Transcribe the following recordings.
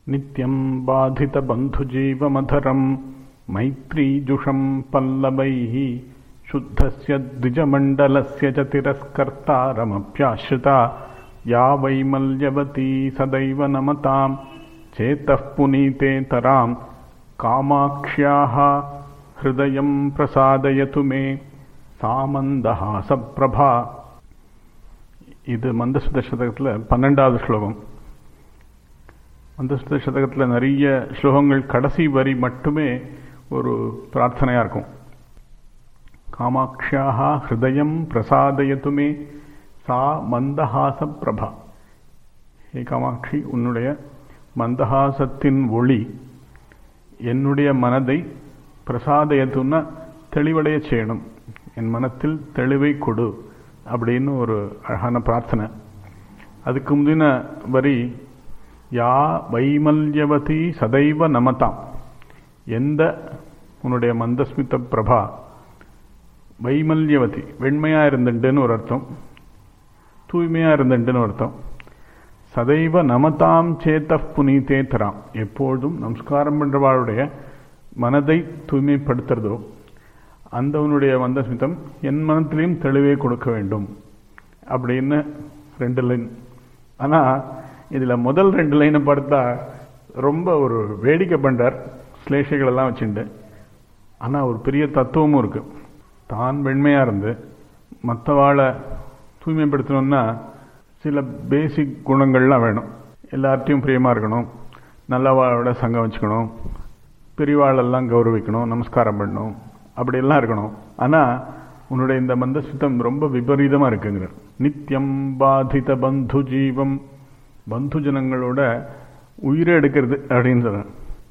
नित्यं बाधितबन्धुजीवमधरं मैत्रीजुषं पल्लवैः शुद्धस्य द्विजमण्डलस्य च तिरस्कर्तारमप्याश्रिता या वैमल्यवती सदैव नमतां चेतः पुनीतेतरां कामाक्ष्याः हृदयं प्रसादयतु मे சாமந்தஹாசப்பிரபா இது மந்தசுத சதகத்தில் பன்னெண்டாவது ஸ்லோகம் மந்தசுத சதகத்தில் நிறைய ஸ்லோகங்கள் கடைசி வரி மட்டுமே ஒரு பிரார்த்தனையாக இருக்கும் காமாட்சியாக ஹிருதயம் பிரசாதயத்துமே சா மந்தஹாச பிரபா ஹே காமாட்சி உன்னுடைய மந்தஹாசத்தின் ஒளி என்னுடைய மனதை பிரசாதயத்துன்னா தெளிவடைய செய்யணும் என் மனத்தில் தெளிவை கொடு அப்படின்னு ஒரு அழகான பிரார்த்தனை அதுக்கு முந்தின வரி யா வைமல்யவதி சதைவ நமதாம் எந்த உன்னுடைய மந்தஸ்மித பிரபா வைமல்யவதி வெண்மையாக இருந்துட்டுன்னு ஒரு அர்த்தம் தூய்மையாக இருந்துட்டுன்னு ஒரு அர்த்தம் சதைவ நமதாம் சேத்த புனீதே தராம் எப்பொழுதும் நமஸ்காரம் பண்ணுறவாளுடைய மனதை தூய்மைப்படுத்துறதோ அந்தவனுடைய மந்தஸ்மிதம் என் மனத்திலையும் தெளிவை கொடுக்க வேண்டும் அப்படின்னு ரெண்டு லைன் ஆனால் இதில் முதல் ரெண்டு லைனை பார்த்தா ரொம்ப ஒரு வேடிக்கை பண்ணுறார் ஸ்லேஷைகளெல்லாம் வச்சுட்டு ஆனால் ஒரு பெரிய தத்துவமும் இருக்குது தான் வெண்மையாக இருந்து மற்றவாளை தூய்மைப்படுத்தணும்னா சில பேசிக் குணங்கள்லாம் வேணும் எல்லார்ட்டையும் பிரியமாக இருக்கணும் நல்லவாளோட சங்கம் வச்சுக்கணும் பெரியவாளெல்லாம் கௌரவிக்கணும் நமஸ்காரம் பண்ணணும் அப்படியெல்லாம் இருக்கணும் ஆனால் உன்னுடைய இந்த மந்தசுத்தம் ரொம்ப விபரீதமாக இருக்குங்கிறார் நித்தியம் பாதித பந்து ஜீவம் பந்து ஜனங்களோட உயிரை எடுக்கிறது அப்படின்னு சொல்கிறார்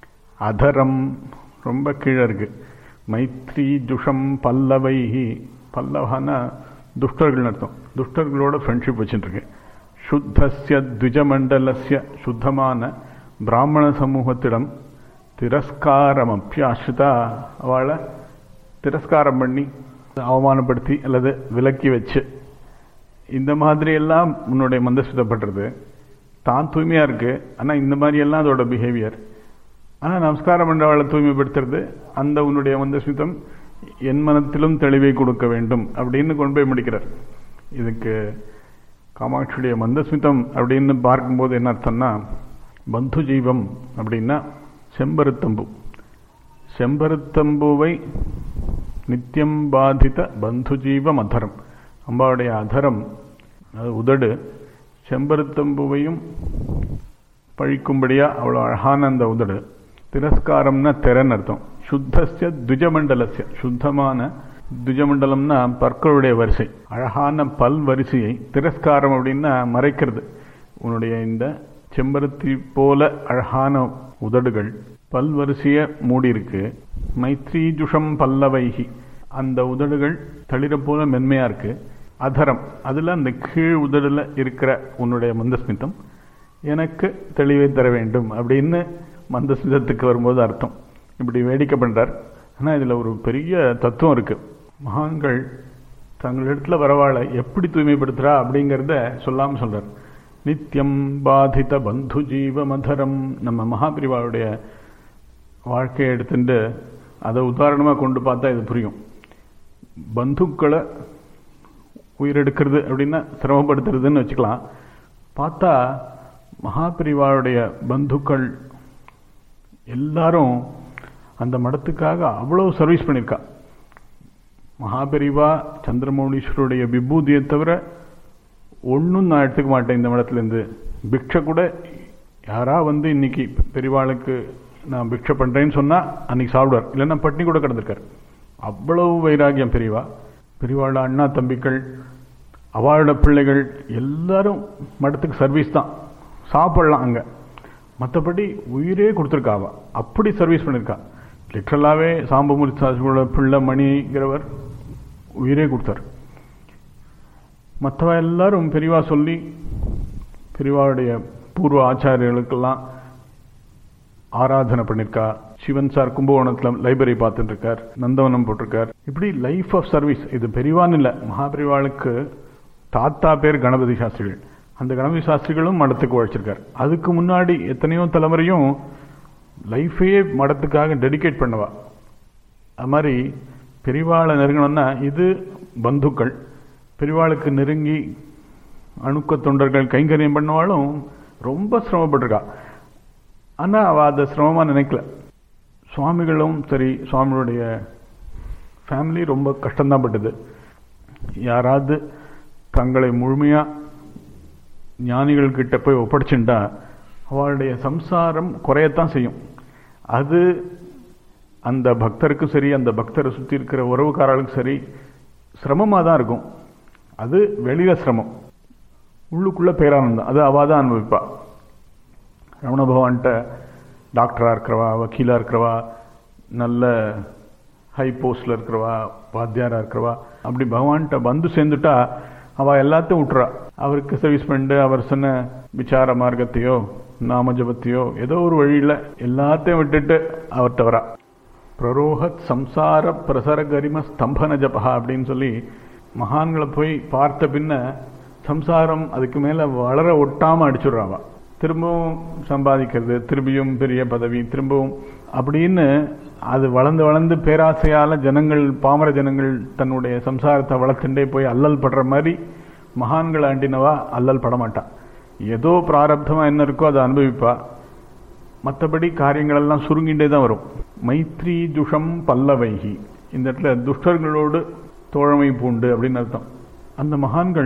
அதரம் ரொம்ப கீழே இருக்கு மைத்ரி ஜுஷம் பல்லவைஹி பல்லவானா துஷ்டர்கள் அர்த்தம் துஷ்டர்களோட ஃப்ரெண்ட்ஷிப் வச்சுட்டுருக்கு சுத்தஸ்ய த்விஜமண்டலஸ்ய சுத்தமான பிராமண சமூகத்திடம் திரஸ்காரம் அப்பியாசிரிதா அவளை திரஸ்காரம் பண்ணி அவமானப்படுத்தி அல்லது விலக்கி வச்சு இந்த மாதிரி எல்லாம் உன்னுடைய மந்தஸ்மிதப்படுறது தான் தூய்மையாக இருக்குது ஆனால் இந்த மாதிரி எல்லாம் அதோட பிஹேவியர் ஆனால் நமஸ்காரம் பண்ணுறவளை தூய்மைப்படுத்துறது அந்த உன்னுடைய மந்தஸ்மிதம் என் மனத்திலும் தெளிவை கொடுக்க வேண்டும் அப்படின்னு கொண்டு போய் முடிக்கிறார் இதுக்கு காமாட்சியுடைய மந்தஸ்மிதம் அப்படின்னு பார்க்கும்போது என்ன அர்த்தம்னா பந்து ஜீவம் அப்படின்னா செம்பருத்தம்பு செம்பருத்தம்புவை நித்தியம் பாதித்த பந்து ஜீவம் அதரம் அம்பாவுடைய அதரம் அது உதடு செம்பருத்தம்புவையும் பழிக்கும்படியா அவ்வளோ அழகான அந்த உதடு திரஸ்காரம்னா திறன் அர்த்தம் சுத்தஸ்ய துஜமண்டலசிய சுத்தமான துஜமண்டலம்னா பற்களுடைய வரிசை அழகான பல் வரிசையை திரஸ்காரம் அப்படின்னா மறைக்கிறது உன்னுடைய இந்த செம்பருத்தி போல அழகான உதடுகள் பல் வரிசைய மூடி இருக்கு மைத்ரி ஜுஷம் பல்லவைகி அந்த உதடுகள் தளிர போல மென்மையா இருக்கு அதரம் அதுல அந்த கீழ் உதடுல இருக்கிற உன்னுடைய மந்தஸ்மிதம் எனக்கு தெளிவை தர வேண்டும் அப்படின்னு மந்தஸ்மிதத்துக்கு வரும்போது அர்த்தம் இப்படி வேடிக்கை பண்றார் ஆனால் இதில் ஒரு பெரிய தத்துவம் இருக்கு மகான்கள் தங்களிடத்துல வரவாழ எப்படி தூய்மைப்படுத்துறா அப்படிங்கிறத சொல்லாமல் சொல்றார் நித்தியம் பாதித பந்து ஜீவ மதரம் நம்ம மகாபிரிவாவுடைய வாழ்க்கையை எடுத்துட்டு அதை உதாரணமாக கொண்டு பார்த்தா இது புரியும் பந்துக்களை உயிரெடுக்கிறது அப்படின்னா சிரமப்படுத்துறதுன்னு வச்சுக்கலாம் பார்த்தா மகாபிரிவாவுடைய பந்துக்கள் எல்லாரும் அந்த மடத்துக்காக அவ்வளோ சர்வீஸ் பண்ணியிருக்கா மகாபெரிவா சந்திரமௌலீஸ்வருடைய விபூதியை தவிர ஒன்றும் நான் எடுத்துக்க மாட்டேன் இந்த மடத்துலேருந்து பிக்ஷை கூட யாரா வந்து இன்னைக்கு பெரிவாளுக்கு நான் பிக்ஷை பண்ணுறேன்னு சொன்னால் அன்னைக்கு சாப்பிடுவார் இல்லைன்னா பட்னி கூட கிடந்திருக்கார் அவ்வளவு வைராகியம் பெரியவா பெரியவாளோட அண்ணா தம்பிகள் அவளோட பிள்ளைகள் எல்லாரும் மடத்துக்கு சர்வீஸ் தான் சாப்பிடலாம் அங்கே மற்றபடி உயிரே கொடுத்துருக்காவா அப்படி சர்வீஸ் பண்ணியிருக்கா லிட்ரலாகவே சாம்பமூர்த்தி சாஸ்திரியோட பிள்ளை மணிங்கிறவர் உயிரே கொடுத்தார் மற்றவ எல்லாரும் பெரியவா சொல்லி பெரியவாவுடைய பூர்வ ஆச்சாரியர்களுக்கெல்லாம் ஆராதனை பண்ணியிருக்கா சிவன் சார் கும்பகோணத்தில் லைப்ரரி பார்த்துட்டு இருக்கார் நந்தவனம் போட்டிருக்கார் இப்படி லைஃப் ஆஃப் சர்வீஸ் இது பெரியவான்னு இல்லை மகாபெரிவாளுக்கு தாத்தா பேர் கணபதி சாஸ்திரிகள் அந்த கணபதி சாஸ்திரிகளும் மடத்துக்கு உழைச்சிருக்கார் அதுக்கு முன்னாடி எத்தனையோ தலைமுறையும் லைஃபையே மடத்துக்காக டெடிகேட் பண்ணவா அது மாதிரி பெரிவாளை நெருங்கணும்னா இது பந்துக்கள் பெரிவாளுக்கு நெருங்கி அணுக்க தொண்டர்கள் கைங்கரியம் பண்ணவாலும் ரொம்ப சிரமப்பட்டிருக்கா ஆனால் அவள் அதை சிரமமாக நினைக்கல சுவாமிகளும் சரி சுவாமிகளுடைய ஃபேமிலி ரொம்ப கஷ்டம்தான் பட்டது யாராவது தங்களை முழுமையாக ஞானிகள் கிட்ட போய் ஒப்படைச்சுட்டா அவளுடைய சம்சாரம் குறையத்தான் செய்யும் அது அந்த பக்தருக்கும் சரி அந்த பக்தரை சுற்றி இருக்கிற உறவுக்காரர்களுக்கும் சரி சிரமமாக தான் இருக்கும் அது வெளியில சிரமம் உள்ளுக்குள்ள பேரானந்தம் அது அவள் தான் அனுபவிப்பா ரமண பகவான்கிட்ட டாக்டராக இருக்கிறவா வக்கீலாக இருக்கிறவா நல்ல ஹை போஸ்டில் இருக்கிறவா வாத்தியாராக இருக்கிறவா அப்படி பகவான்கிட்ட வந்து சேர்ந்துட்டா அவள் எல்லாத்தையும் விட்டுறா அவருக்கு சர்வீஸ் பண்ணிட்டு அவர் சொன்ன விசார மார்க்கத்தையோ நாம ஜபத்தையோ ஏதோ ஒரு வழியில் எல்லாத்தையும் விட்டுட்டு அவர்கிட்ட வரா பிரரோகத் சம்சார பிரசர கரிம ஸ்தம்பன ஜபா அப்படின்னு சொல்லி மகான்களை போய் பார்த்த பின்ன சம்சாரம் அதுக்கு மேலே வளர ஒட்டாமல் அடிச்சுடுறாவா திரும்பவும் சம்பாதிக்கிறது திரும்பியும் பெரிய பதவி திரும்பவும் அப்படின்னு அது வளர்ந்து வளர்ந்து பேராசையால் ஜனங்கள் பாமர ஜனங்கள் தன்னுடைய சம்சாரத்தை வளர்த்துட்டே போய் அல்லல் படுற மாதிரி மகான்கள் ஆண்டினவா அல்லல் படமாட்டான் ஏதோ பிராரப்தமாக என்ன இருக்கோ அதை அனுபவிப்பா மற்றபடி காரியங்கள் எல்லாம் சுருங்கிட்டே தான் வரும் மைத்ரி துஷம் பல்லவைகி இந்த இடத்துல துஷ்டர்களோடு தோழமை பூண்டு அப்படின்னு அர்த்தம் அந்த மகான்கள்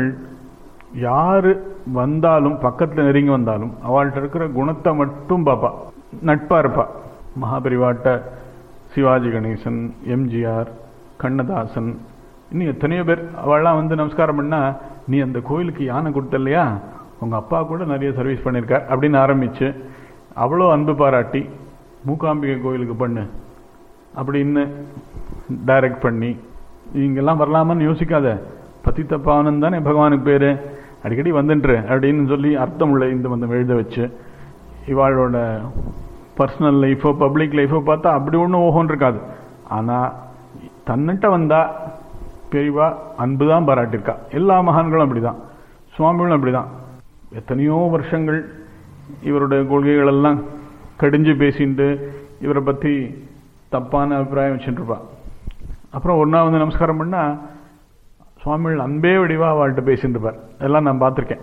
யாரு வந்தாலும் பக்கத்தில் நெருங்கி வந்தாலும் அவள்கிட்ட இருக்கிற குணத்தை மட்டும் பார்ப்பா நட்பா இருப்பா மகாபரிவாட்ட சிவாஜி கணேசன் எம்ஜிஆர் கண்ணதாசன் இன்னும் எத்தனையோ பேர் அவள்லாம் வந்து நமஸ்காரம் பண்ணா நீ அந்த கோயிலுக்கு யானை கொடுத்த இல்லையா உங்க அப்பா கூட நிறைய சர்வீஸ் பண்ணியிருக்கார் அப்படின்னு ஆரம்பிச்சு அவ்வளோ அன்பு பாராட்டி மூகாம்பிகை கோயிலுக்கு பண்ணு அப்படின்னு டைரக்ட் பண்ணி இங்கெல்லாம் வரலாமான்னு யோசிக்காத பத்தித்த பாவனன் தானே பகவானுக்கு பேரு அடிக்கடி வந்துன்று அப்படின்னு சொல்லி அர்த்தம் உள்ள இந்த வந்து எழுத வச்சு இவாளோட பர்சனல் லைஃபோ பப்ளிக் லைஃபோ பார்த்தா அப்படி ஒன்றும் ஓஹோன்னு இருக்காது ஆனால் தன்னிட்ட வந்தா பெரியவா அன்பு தான் பாராட்டியிருக்கா எல்லா மகான்களும் அப்படிதான் சுவாமிகளும் அப்படிதான் எத்தனையோ வருஷங்கள் இவருடைய கொள்கைகள் எல்லாம் கடிஞ்சு பேசிட்டு இவரை பற்றி தப்பான அபிப்பிராயம் வச்சுட்டு இருப்பா அப்புறம் ஒரு நாள் வந்து நமஸ்காரம் பண்ணா சுவாமிகள் அன்பே வடிவா அவள்கிட்ட பேசிட்டு இருப்பார் அதெல்லாம் நான் பார்த்துருக்கேன்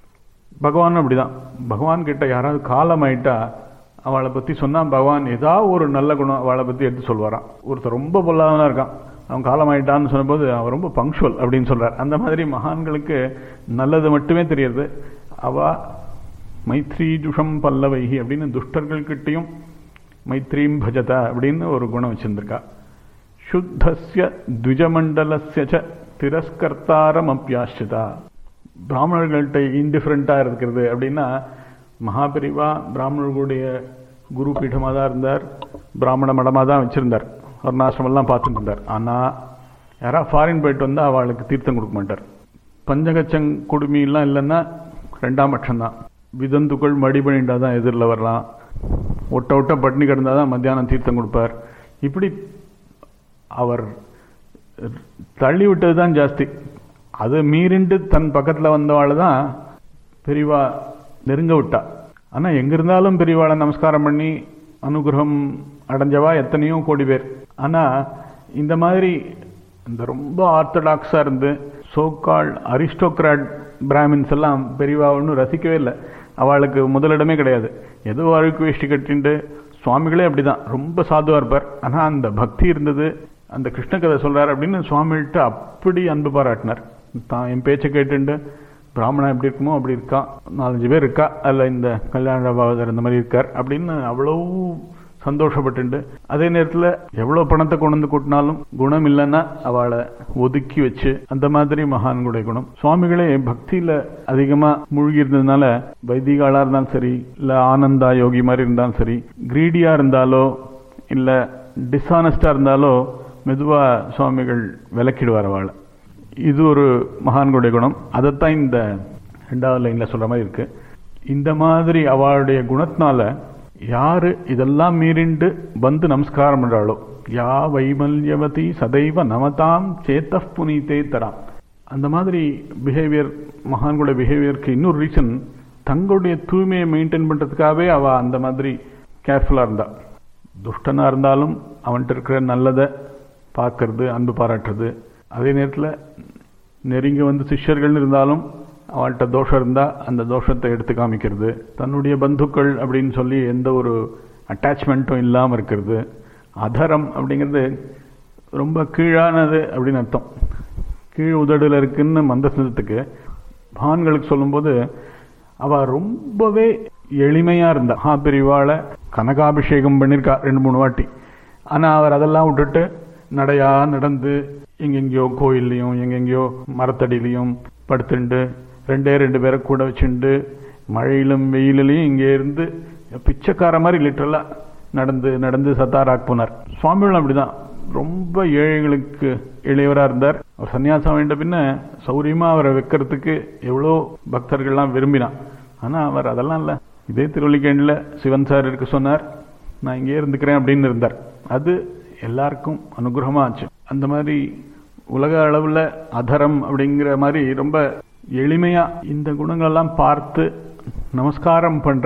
பகவான் அப்படிதான் பகவான் கிட்ட யாராவது காலம் ஆயிட்டா அவளை பற்றி சொன்னால் பகவான் ஏதாவது ஒரு நல்ல குணம் அவளை பற்றி எடுத்து சொல்வாராம் ஒருத்தர் ரொம்ப பொல்லாதவனா இருக்கான் அவன் காலமாயிட்டான்னு சொன்னபோது அவன் ரொம்ப பங்க்சுவல் அப்படின்னு சொல்றார் அந்த மாதிரி மகான்களுக்கு நல்லது மட்டுமே தெரியுது அவ மைத்ரி துஷம் பல்லவைகி அப்படின்னு துஷ்டர்கள்கிட்டையும் மைத்ரீம் பஜத அப்படின்னு ஒரு குணம் வச்சிருந்திருக்கா சுத்தஸ்ய த்விஜமண்டலஸ்ய ச திரஸ்கர்த்தாரம் அப்பியாசிதா பிராமணர்கள்ட்ட இன்டிஃபரெண்ட்டாக இருக்கிறது அப்படின்னா மகாபிரிவா பிராமணர்களுடைய குரு பீடமாக தான் இருந்தார் பிராமண மடமாக தான் வச்சுருந்தார் வர்ணாசிரமெல்லாம் பார்த்துட்டு இருந்தார் ஆனால் யாராவது ஃபாரின் போயிட்டு வந்தால் அவளுக்கு தீர்த்தம் கொடுக்க மாட்டார் பஞ்சகச்சங் குடுமியெல்லாம் இல்லைன்னா ரெண்டாம் பட்சம்தான் விதந்துக்கள் மடிபணிண்டா தான் எதிரில் வரலாம் ஒட்ட ஒட்ட பட்னி கிடந்தால் தான் மத்தியானம் தீர்த்தம் கொடுப்பார் இப்படி அவர் தள்ளி விட்டது தான் ஜாஸ்தி அதை மீறிண்டு தன் பக்கத்தில் வந்தவாள் தான் பெரியவா நெருங்க விட்டா ஆனால் எங்க இருந்தாலும் பெரியவாளை நமஸ்காரம் பண்ணி அனுகிரகம் அடைஞ்சவா எத்தனையோ கோடி பேர் ஆனால் இந்த மாதிரி இந்த ரொம்ப ஆர்த்தடாக்ஸாக இருந்து சோக்கால் அரிஸ்டோக்ராட் பிராமின்ஸ் எல்லாம் பெரியவா ஒன்றும் ரசிக்கவே இல்லை அவளுக்கு முதலிடமே கிடையாது ஏதோ அழுக்கு வேஷ்டி கட்டிண்டு சுவாமிகளே அப்படிதான் ரொம்ப சாதுவாக இருப்பார் ஆனால் அந்த பக்தி இருந்தது அந்த கிருஷ்ண கதை சொல்றார் அப்படின்னு சுவாமிகிட்ட அப்படி அன்பு பாராட்டினார் தான் என் பேச்சை கேட்டுண்டு பிராமணன் எப்படி இருக்குமோ அப்படி இருக்கா நாலஞ்சு பேர் இருக்கா அதில் இந்த கல்யாண பாகதர் இந்த மாதிரி இருக்கார் அப்படின்னு அவ்வளோ சந்தோஷப்பட்டுண்டு அதே நேரத்தில் எவ்வளோ பணத்தை கொண்டு வந்து கூட்டினாலும் குணம் இல்லைன்னா அவளை ஒதுக்கி வச்சு அந்த மாதிரி மகான்களுடைய குணம் சுவாமிகளே பக்தியில் அதிகமாக மூழ்கி இருந்ததுனால வைதிகாலாக இருந்தாலும் சரி இல்லை ஆனந்தா யோகி மாதிரி இருந்தாலும் சரி கிரீடியாக இருந்தாலோ இல்லை டிஸ்ஆனஸ்டாக இருந்தாலோ மெதுவாக சுவாமிகள் விளக்கிடுவார் அவளை இது ஒரு மகான்களுடைய குணம் அதைத்தான் இந்த ரெண்டாவது லைன்ல சொல்ற மாதிரி இருக்கு இந்த மாதிரி அவளுடைய குணத்தினால யாரு இதெல்லாம் மீறிண்டு வந்து நமஸ்காரம் பண்றாளோ யா வைமல்யவதி சதைவ நமதாம் சேத்த புனிதே தராம் அந்த மாதிரி பிஹேவியர் மகான்களோட பிஹேவியருக்கு இன்னொரு ரீசன் தங்களுடைய தூய்மையை மெயின்டைன் பண்றதுக்காகவே அவ அந்த மாதிரி கேர்ஃபுல்லா இருந்தா துஷ்டனா இருந்தாலும் அவன்கிட்ட இருக்கிற நல்லதை பார்க்கறது அன்பு பாராட்டுறது அதே நேரத்தில் நெருங்கி வந்து சிஷ்யர்கள்னு இருந்தாலும் அவள்கிட்ட தோஷம் இருந்தால் அந்த தோஷத்தை எடுத்து காமிக்கிறது தன்னுடைய பந்துக்கள் அப்படின்னு சொல்லி எந்த ஒரு அட்டாச்மெண்ட்டும் இல்லாமல் இருக்கிறது அதரம் அப்படிங்கிறது ரொம்ப கீழானது அப்படின்னு அர்த்தம் கீழ் உதடுல இருக்குன்னு மந்தசனத்துக்கு மகான்களுக்கு சொல்லும்போது அவ ரொம்பவே எளிமையா இருந்தா மகாபிரிவாளை கனகாபிஷேகம் பண்ணியிருக்கா ரெண்டு மூணு வாட்டி ஆனா அவர் அதெல்லாம் விட்டுட்டு நடையா நடந்து எங்கெங்கேயோ கோயில்லையும் எங்கெங்கேயோ மரத்தடியிலையும் படுத்துண்டு ரெண்டே ரெண்டு பேரை கூட வச்சுண்டு மழையிலும் வெயிலிலையும் இங்கே இருந்து பிச்சைக்கார மாதிரி லிட்டரலா நடந்து நடந்து சத்தாராக் போனார் சுவாமிகளும் அப்படிதான் ரொம்ப ஏழைகளுக்கு இளையவரா இருந்தார் அவர் சன்னியாசம் வேண்ட பின்ன சௌரியமா அவரை வைக்கிறதுக்கு எவ்வளோ பக்தர்கள்லாம் விரும்பினான் ஆனா அவர் அதெல்லாம் இல்ல இதே திருவள்ளிக்கேண்டில் சிவன் சார் இருக்க சொன்னார் நான் இங்கே இருந்துக்கிறேன் அப்படின்னு இருந்தார் அது எல்லாருக்கும் அனுகிரகமா ஆச்சு அந்த மாதிரி உலக அளவுல அதரம் அப்படிங்கிற மாதிரி ரொம்ப எளிமையா இந்த குணங்களெல்லாம் பார்த்து நமஸ்காரம் பண்ற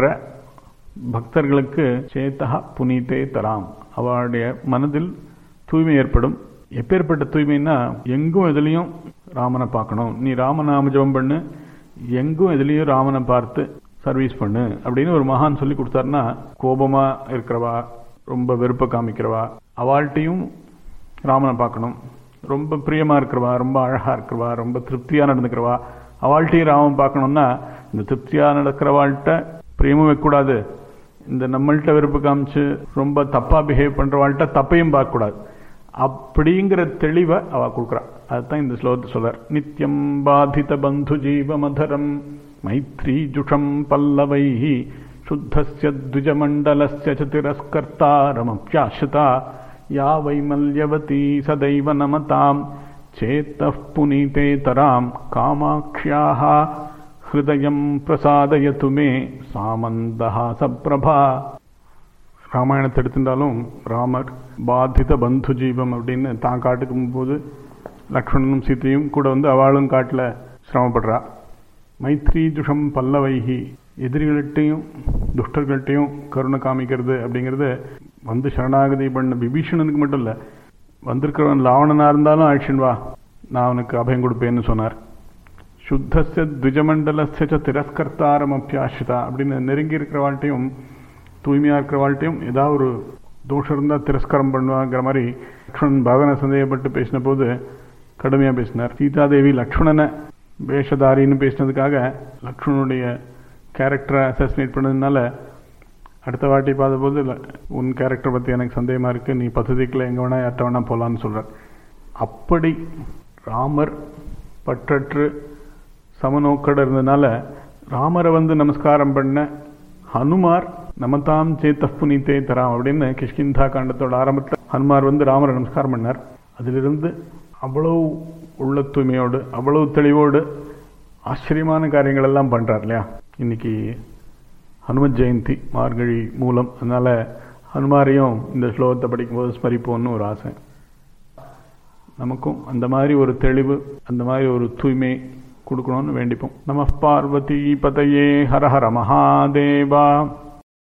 பக்தர்களுக்கு சேத்தகா புனீத்தே தராம் அவளுடைய மனதில் தூய்மை ஏற்படும் எப்பேற்பட்ட தூய்மைன்னா எங்கும் எதுலையும் ராமனை பார்க்கணும் நீ ராமநாம ஜபம் பண்ணு எங்கும் எதுலையும் ராமனை பார்த்து சர்வீஸ் பண்ணு அப்படின்னு ஒரு மகான் சொல்லி கொடுத்தாருன்னா கோபமா இருக்கிறவா ரொம்ப வெறுப்பை காமிக்கிறவா அவள்கிட்டையும் ராமனை பார்க்கணும் ரொம்ப பிரியமா இருக்கிறவா ரொம்ப அழகா இருக்கிறவா ரொம்ப திருப்தியா நடந்துக்கிறவா அவள்கிட்டையும் ராமன் பார்க்கணும்னா இந்த திருப்தியா நடக்கிறவாள்கிட்ட பிரியமும் வைக்கக்கூடாது இந்த நம்மள்கிட்ட வெறுப்பு காமிச்சு ரொம்ப தப்பா பிஹேவ் பண்றவாள்கிட்ட தப்பையும் பார்க்கக்கூடாது அப்படிங்கிற தெளிவை அவ கொடுக்குறா அதுதான் இந்த ஸ்லோகத்தை சொல்றார் நித்தியம் பாதித பந்து ஜீவமதரம் மைத்ரி ஜுஷம் பல்லவை शुद्धस्य द्विजमण्डलस्य च तिरस्कर्तारमप्याश्रिता या वैमल्यवती सदैव नमताम् चेत्तः पुनीतेतराम् कामाक्ष्याः हृदयम् प्रसादयतु मे सामन्दहासप्रभा ராமாயணத்தை எடுத்திருந்தாலும் ராமர் பாதித பந்து ஜீவம் அப்படின்னு தான் காட்டுக்கும் போது லக்ஷ்மணனும் சீத்தையும் கூட வந்து அவளும் காட்டில் சிரமப்படுறா மைத்ரி துஷம் பல்லவைகி எதிரிகள்கிட்டையும் துஷ்டர்கள்ட்டையும் கருணை காமிக்கிறது அப்படிங்கிறது வந்து சரணாகதி பண்ண விபீஷணனுக்கு மட்டும் இல்லை வந்திருக்கிறவன் லாவணனா இருந்தாலும் ஆக்ஷன் வா நான் அவனுக்கு அபயம் கொடுப்பேன்னு சொன்னார் சுத்தஸ்ய த்விஜமண்டலஸ்ய திரஸ்கர்த்தாரம் அப்பியாஷிதா அப்படின்னு நெருங்கி இருக்கிறவாழ்ட்டையும் தூய்மையா இருக்கிறவாழ்ட்டையும் ஏதாவது ஒரு தோஷம் இருந்தால் திரஸ்காரம் பண்ணுவாங்கிற மாதிரி லக்ஷ்மணன் பகவனை சந்தேகப்பட்டு பேசின போது கடுமையா பேசினார் சீதாதேவி லக்ஷ்மணனை வேஷதாரின்னு பேசினதுக்காக லக்ஷ்மணனுடைய கேரக்டரை அசசினேட் பண்ணதுனால அடுத்த வாட்டி பார்த்தபோது உன் கேரக்டர் பற்றி எனக்கு சந்தேகமாக இருக்குது நீ பசுதிக்கில் எங்கே வேணா யார்ட்ட வேணா போகலான்னு சொல்கிறார் அப்படி ராமர் பற்றற்று சமநோக்கட இருந்ததுனால ராமரை வந்து நமஸ்காரம் பண்ண ஹனுமார் நமதாம் சேத்த புனித்தே தராம் அப்படின்னு கிஷ்கிந்தா காண்டத்தோட ஆரம்பத்தில் ஹனுமார் வந்து ராமரை நமஸ்காரம் பண்ணார் அதிலிருந்து அவ்வளவு உள்ள தூய்மையோடு அவ்வளவு தெளிவோடு ஆச்சரியமான காரியங்கள் எல்லாம் பண்றார் இல்லையா இன்னைக்கு ஹனுமத் ஜெயந்தி மார்கழி மூலம் அதனால ஹனுமாரையும் இந்த ஸ்லோகத்தை படிக்கும்போது ஸ்மரிப்போம்னு ஒரு ஆசை நமக்கும் அந்த மாதிரி ஒரு தெளிவு அந்த மாதிரி ஒரு தூய்மை கொடுக்கணும்னு வேண்டிப்போம் நம பார்வதி பதையே ஹர ஹர மகாதேவா